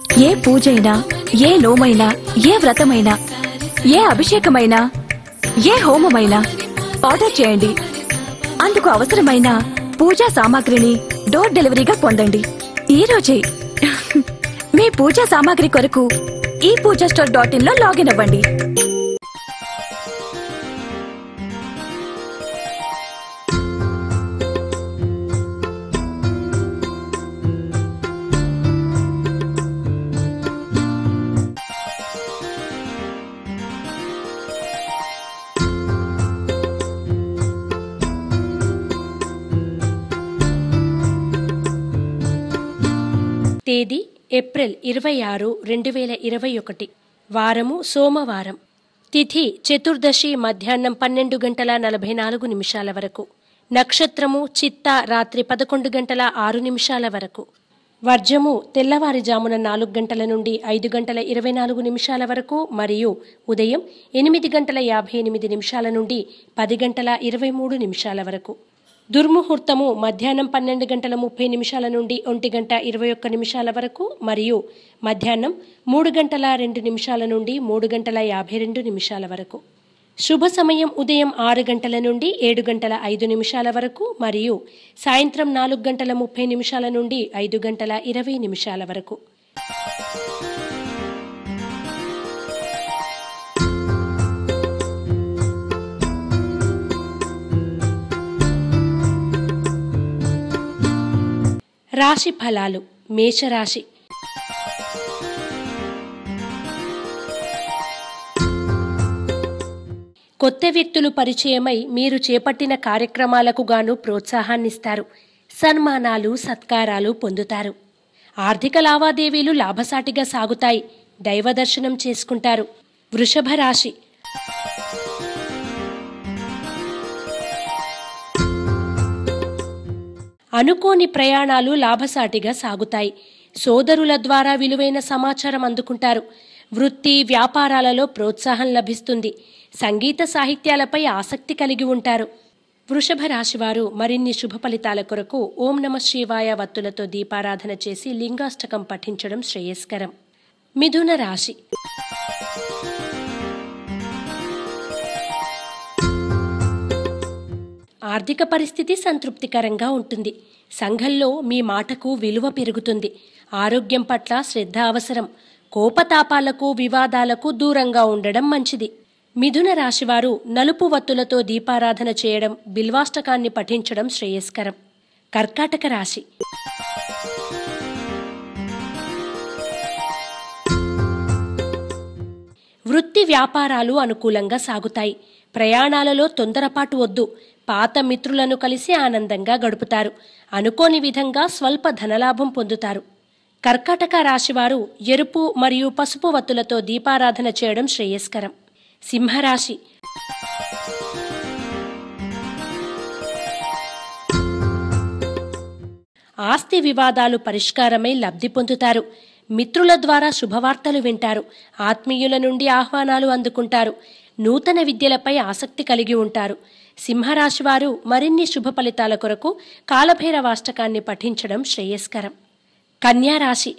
ఏ పూజైనా ఏ నోమైనా ఏ వ్రతమైనా ఏ అభిషేకమైనా ఏ హోమమైనా ఆర్డర్ చేయండి అందుకు అవసరమైన పూజా సామాగ్రిని డోర్ డెలివరీగా పొందండి ఈ రోజే మీ పూజా సామాగ్రి కొరకు ఈ పూజా స్టోర్ డాట్ ఇన్ లో లాగిన్ అవ్వండి తేదీ ఏప్రిల్ ఇరవై ఆరు రెండు వేల ఇరవై ఒకటి వారము సోమవారం తిథి చతుర్దశి మధ్యాహ్నం పన్నెండు గంటల నలభై నాలుగు నిమిషాల వరకు నక్షత్రము చిత్త రాత్రి పదకొండు గంటల ఆరు నిమిషాల వరకు వర్జము తెల్లవారుజామున నాలుగు గంటల నుండి ఐదు గంటల ఇరవై నాలుగు నిమిషాల వరకు మరియు ఉదయం ఎనిమిది గంటల యాభై ఎనిమిది నిమిషాల నుండి పది గంటల ఇరవై మూడు నిమిషాల వరకు దుర్ముహూర్తము మధ్యాహ్నం పన్నెండు గంటల ముప్పై నిమిషాల నుండి ఒంటి గంట ఇరవై ఒక్క నిమిషాల వరకు మరియు మధ్యాహ్నం మూడు గంటల రెండు నిమిషాల నుండి మూడు గంటల యాభై రెండు నిమిషాల వరకు శుభ సమయం ఉదయం ఆరు గంటల నుండి ఏడు గంటల ఐదు నిమిషాల వరకు మరియు సాయంత్రం నాలుగు గంటల ముప్పై నిమిషాల నుండి ఐదు గంటల ఇరవై నిమిషాల వరకు రాశి ఫలాలు మేషరాశి కొత్త వ్యక్తులు పరిచయమై మీరు చేపట్టిన కార్యక్రమాలకు గాను ప్రోత్సాహాన్నిస్తారు సన్మానాలు సత్కారాలు పొందుతారు ఆర్థిక లావాదేవీలు లాభసాటిగా సాగుతాయి దైవ దర్శనం చేసుకుంటారు వృషభ రాశి అనుకోని ప్రయాణాలు లాభసాటిగా సాగుతాయి సోదరుల ద్వారా విలువైన సమాచారం అందుకుంటారు వృత్తి వ్యాపారాలలో ప్రోత్సాహం లభిస్తుంది సంగీత సాహిత్యాలపై ఆసక్తి కలిగి ఉంటారు వృషభ రాశివారు మరిన్ని శుభ ఫలితాల కొరకు ఓం నమ శివాయ వత్తులతో దీపారాధన చేసి లింగాష్టకం పఠించడం శ్రేయస్కరం మిథున రాశి ఆర్థిక పరిస్థితి సంతృప్తికరంగా ఉంటుంది సంఘంలో మీ మాటకు విలువ పెరుగుతుంది ఆరోగ్యం పట్ల శ్రద్ధ అవసరం కోపతాపాలకు వివాదాలకు దూరంగా ఉండడం మంచిది మిథున రాశివారు నలుపు వత్తులతో దీపారాధన చేయడం బిల్వాష్టకాన్ని పఠించడం శ్రేయస్కరం కర్కాటక రాశి వృత్తి వ్యాపారాలు అనుకూలంగా సాగుతాయి ప్రయాణాలలో తొందరపాటు వద్దు పాత మిత్రులను కలిసి ఆనందంగా గడుపుతారు అనుకోని విధంగా స్వల్ప ధనలాభం పొందుతారు కర్కాటక రాశివారు ఎరుపు మరియు పసుపు వత్తులతో దీపారాధన చేయడం శ్రేయస్కరం సింహరాశి ఆస్తి వివాదాలు పరిష్కారమై లబ్ధి పొందుతారు మిత్రుల ద్వారా శుభవార్తలు వింటారు ఆత్మీయుల నుండి ఆహ్వానాలు అందుకుంటారు నూతన విద్యలపై ఆసక్తి కలిగి ఉంటారు సింహరాశి వారు మరిన్ని శుభ ఫలితాల కొరకు కాలభైరవాష్టకాన్ని పఠించడం శ్రేయస్కరం కన్యా రాశి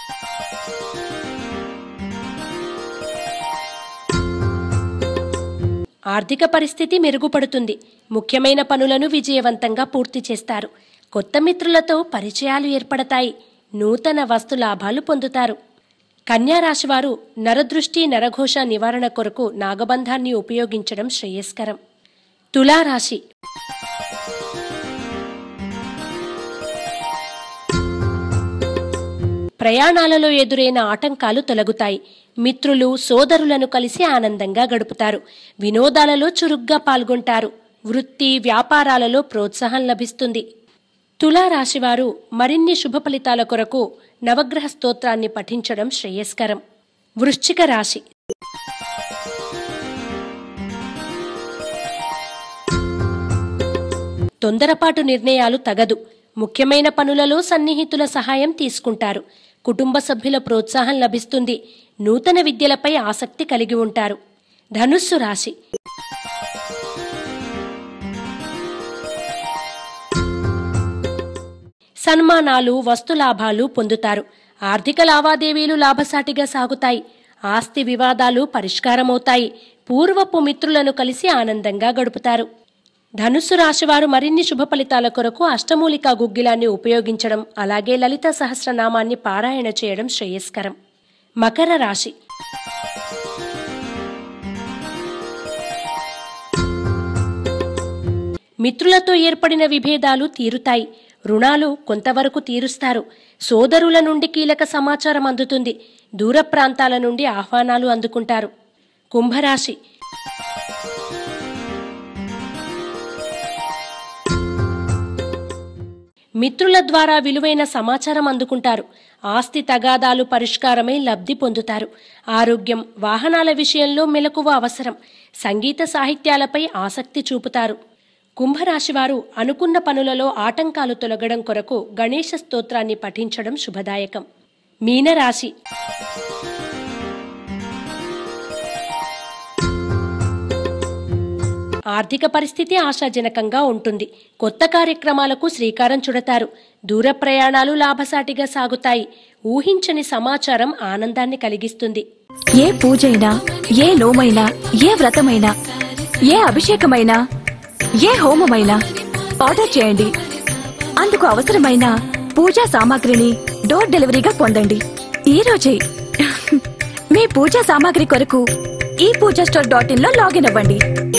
ఆర్థిక పరిస్థితి మెరుగుపడుతుంది ముఖ్యమైన పనులను విజయవంతంగా పూర్తి చేస్తారు కొత్త మిత్రులతో పరిచయాలు ఏర్పడతాయి నూతన వస్తు లాభాలు పొందుతారు కన్యా రాశివారు నరదృష్టి నరఘోష నివారణ కొరకు నాగబంధాన్ని ఉపయోగించడం శ్రేయస్కరం తులారాశి ప్రయాణాలలో ఎదురైన ఆటంకాలు తొలగుతాయి మిత్రులు సోదరులను కలిసి ఆనందంగా గడుపుతారు వినోదాలలో చురుగ్గా పాల్గొంటారు వృత్తి వ్యాపారాలలో ప్రోత్సాహం లభిస్తుంది తులా రాశివారు మరిన్ని శుభ ఫలితాల కొరకు నవగ్రహ స్తోత్రాన్ని పఠించడం శ్రేయస్కరం వృశ్చిక రాశి తొందరపాటు నిర్ణయాలు తగదు ముఖ్యమైన పనులలో సన్నిహితుల సహాయం తీసుకుంటారు కుటుంబ సభ్యుల ప్రోత్సాహం లభిస్తుంది నూతన విద్యలపై ఆసక్తి కలిగి ఉంటారు ధనుస్సు రాశి సన్మానాలు వస్తులాభాలు పొందుతారు ఆర్థిక లావాదేవీలు లాభసాటిగా సాగుతాయి ఆస్తి వివాదాలు పరిష్కారమవుతాయి పూర్వపు మిత్రులను కలిసి ఆనందంగా గడుపుతారు ధనుస్సు రాశివారు మరిన్ని శుభ ఫలితాల కొరకు అష్టమూలికా గుగ్గిలాన్ని ఉపయోగించడం అలాగే లలిత సహస్రనామాన్ని పారాయణ చేయడం శ్రేయస్కరం మకర రాశి మిత్రులతో ఏర్పడిన విభేదాలు తీరుతాయి రుణాలు కొంతవరకు తీరుస్తారు సోదరుల నుండి కీలక సమాచారం అందుతుంది దూర ప్రాంతాల నుండి ఆహ్వానాలు అందుకుంటారు కుంభరాశి మిత్రుల ద్వారా విలువైన సమాచారం అందుకుంటారు ఆస్తి తగాదాలు పరిష్కారమై లబ్ధి పొందుతారు ఆరోగ్యం వాహనాల విషయంలో మెలకువ అవసరం సంగీత సాహిత్యాలపై ఆసక్తి చూపుతారు కుంభరాశివారు అనుకున్న పనులలో ఆటంకాలు తొలగడం కొరకు గణేష స్తోత్రాన్ని పఠించడం శుభదాయకం మీనరాశి ఆర్థిక పరిస్థితి ఆశాజనకంగా ఉంటుంది కొత్త కార్యక్రమాలకు శ్రీకారం చుడతారు దూర ప్రయాణాలు లాభసాటిగా సాగుతాయి ఊహించని సమాచారం ఆనందాన్ని కలిగిస్తుంది ఏ పూజైనా ఏ నోమైనా ఏ వ్రతమైనా ఏ అభిషేకమైనా ఏ హోమమైనా ఆర్డర్ చేయండి అందుకు అవసరమైన పూజా సామాగ్రిని డోర్ డెలివరీగా పొందండి ఈ రోజే మీ పూజా సామాగ్రి కొరకు ఈ పూజా స్టోర్ డాట్ ఇన్ లో లాగిన్ అవ్వండి